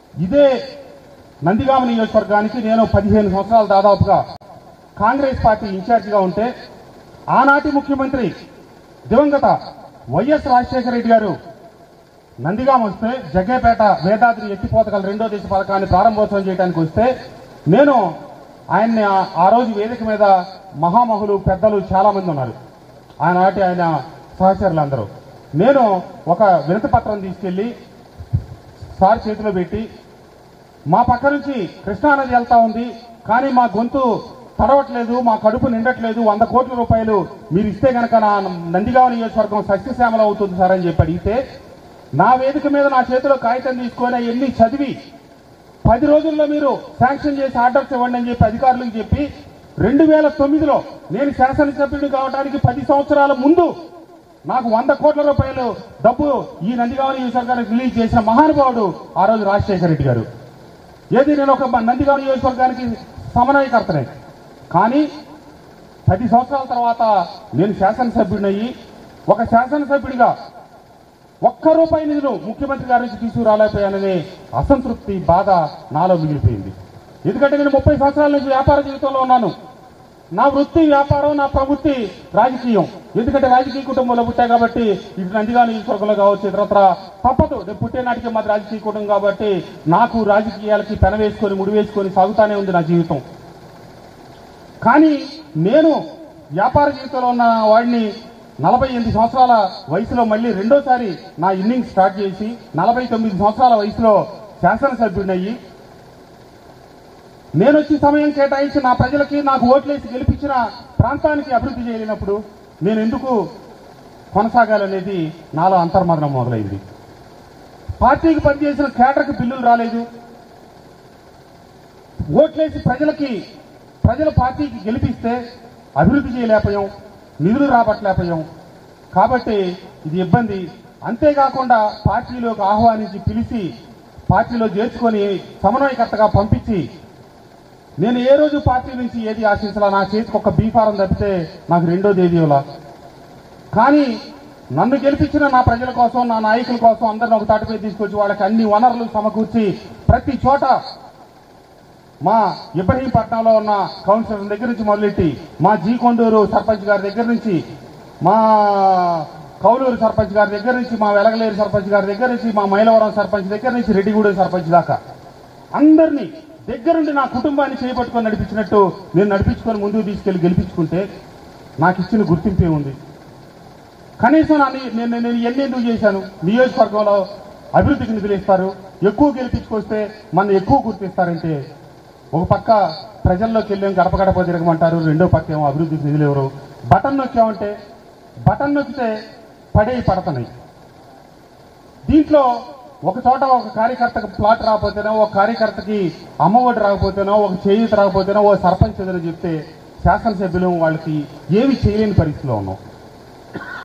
ఇదే నందిగామ నియోజకవర్గానికి నేను పదిహేను సంవత్సరాలు దాదాపుగా కాంగ్రెస్ పార్టీ ఇన్ఛార్జిగా ఉంటే ఆనాటి ముఖ్యమంత్రి దివంగత వైఎస్ రాజశేఖర రెడ్డి గారు నందిగామ వస్తే జగ్గేపేట వేదాద్రి ఎత్తిపోతగల రెండో దేశ పథకాన్ని ప్రారంభోత్సవం చేయడానికి వస్తే నేను ఆయన్ని ఆ- ఆ రోజు వేదిక మీద మహామహులు పెద్దలు చాలా మంది ఉన్నారు ఆనాటి ఆయన సహచరులు అందరూ నేను ఒక వినతి పత్రం తీసుకెళ్లి సార్ చేతిలో పెట్టి మా పక్క నుంచి కృష్ణానది వెళ్తా ఉంది కానీ మా గొంతు తడవట్లేదు మా కడుపు నిండట్లేదు వంద కోట్ల రూపాయలు మీరు ఇస్తే గనక నా నందిగామ నియోజకవర్గం సస్యశ్యామల అవుతుంది సార్ అని చెప్పి అడిగితే నా వేదిక మీద నా చేతిలో కాగితం తీసుకొని అవన్నీ చదివి పది రోజుల్లో మీరు శాంక్షన్ చేసి ఆర్డర్స్ ఇవ్వండి అని చెప్పి అధికారులకు చెప్పి రెండు వేల తొమ్మిదిలో నేను శాసనసభ్యుడు కావడానికి పది సంవత్సరాల ముందు నాకు వంద కోట్ల రూపాయలు డబ్బు ఈ నందిగామ నియోజకవర్గానికి రిలీజ్ చేసిన మహానుభావుడు ఆ రోజు రాజశేఖర రెడ్డి గారు ఏది నేను ఒక నందిగామ నియోజకవర్గానికి సమన్వయకర్తనే కానీ పది సంవత్సరాల తర్వాత నేను శాసనసభ్యుడినయ్యి ఒక శాసనసభ్యుడిగా ఒక్క రూపాయి నిధులు ముఖ్యమంత్రి గారి నుంచి తీసుకురాలేకపోయాననే అసంతృప్తి బాధ నాలో మిగిలిపోయింది ఎందుకంటే నేను ముప్పై సంవత్సరాల నుంచి వ్యాపార జీవితంలో ఉన్నాను నా వృత్తి వ్యాపారం నా ప్రవృత్తి రాజకీయం ఎందుకంటే రాజకీయ కుటుంబంలో పుట్టా కాబట్టి ఇటు నందిగా నియోజకవర్గంలో కావచ్చు ఇతరత్ర తప్పదు నేను పుట్టే నాటికి మాది రాజకీయ కుటుంబం కాబట్టి నాకు రాజకీయాలకి పెన వేసుకొని ముడి వేసుకొని సాగుతానే ఉంది నా జీవితం కానీ నేను వ్యాపార జీవితంలో ఉన్న వాడిని నలభై ఎనిమిది సంవత్సరాల వయసులో మళ్ళీ రెండోసారి నా ఇన్నింగ్స్ స్టార్ట్ చేసి నలభై తొమ్మిది సంవత్సరాల వయసులో శాసనసభ్యుడినయ్యి నేను వచ్చి సమయం కేటాయించి నా ప్రజలకి నాకు ఓట్లేసి గెలిపించిన ప్రాంతానికి అభివృద్ధి చేయలేనప్పుడు నేను ఎందుకు కొనసాగాలనేది నాలో అంతర్మదనం మొదలైంది పార్టీకి పనిచేసిన కేటర్కి బిల్లులు రాలేదు ఓట్లేసి ప్రజలకి ప్రజల పార్టీకి గెలిపిస్తే అభివృద్ధి చేయలేకపోయాం నిధులు రాబట్టలేకపోయాం కాబట్టి ఇది ఇబ్బంది అంతేకాకుండా పార్టీలోకి ఆహ్వానించి పిలిచి పార్టీలో చేర్చుకొని సమన్వయకర్తగా పంపించి నేను ఏ రోజు పార్టీ నుంచి ఏది ఆశించాలా నా చేతికి ఒక బీఫారం తప్పితే నాకు రెండో దేదీలా కానీ నన్ను గెలిపించిన నా ప్రజల కోసం నా నాయకుల కోసం అందరిని ఒక తాటిపై తీసుకొచ్చి వాళ్ళకి అన్ని వనరులు సమకూర్చి ప్రతి చోట మా ఇబ్రహీంపట్నంలో ఉన్న కౌన్సిలర్ దగ్గర నుంచి మొదలెట్టి మా జీ కొండూరు సర్పంచ్ గారి దగ్గర నుంచి మా కౌలూరు సర్పంచ్ గారి దగ్గర నుంచి మా వెలగలేరు సర్పంచ్ గారి దగ్గర నుంచి మా మైలవరం సర్పంచ్ దగ్గర నుంచి రెడ్డిగూడెం సర్పంచ్ దాకా అందరినీ దగ్గరుండి నా కుటుంబాన్ని చేపట్టుకొని నడిపించినట్టు నేను నడిపించుకొని ముందుకు తీసుకెళ్లి గెలిపించుకుంటే నాకు ఇచ్చిన గుర్తింపే ఉంది కనీసం నా ని- నేను నేను ఎన్ని ఎందుకు చేశాను నియోజకవర్గంలో అభివృద్ధికి నిధులు ఇస్తారు ఎక్కువ గెలిపించుకొస్తే మన ఎక్కువ గుర్తిస్తారంటే ఒక పక్క ప్రజల్లోకి వెళ్ళాం గడప గడప తిరగమంటారు రెండో పక్క ఏమో అభివృద్ధికి నిధులు ఎవరు బటన్ నొక్కామంటే బటన్ నొక్కితే పడేవి పడుతున్నాయి దీంట్లో ఒక చోట ఒక కార్యకర్తకు ప్లాట్ రాకపోతేనో ఒక కార్యకర్తకి అమ్మఒడి రాకపోతేనో ఒక చేయూత రాకపోతేనో ఓ సర్పంచ్ ఏదైనా చెప్తే శాసనసభ్యులు వాళ్ళకి ఏమి చేయలేని పరిస్థితిలో ఉన్నాం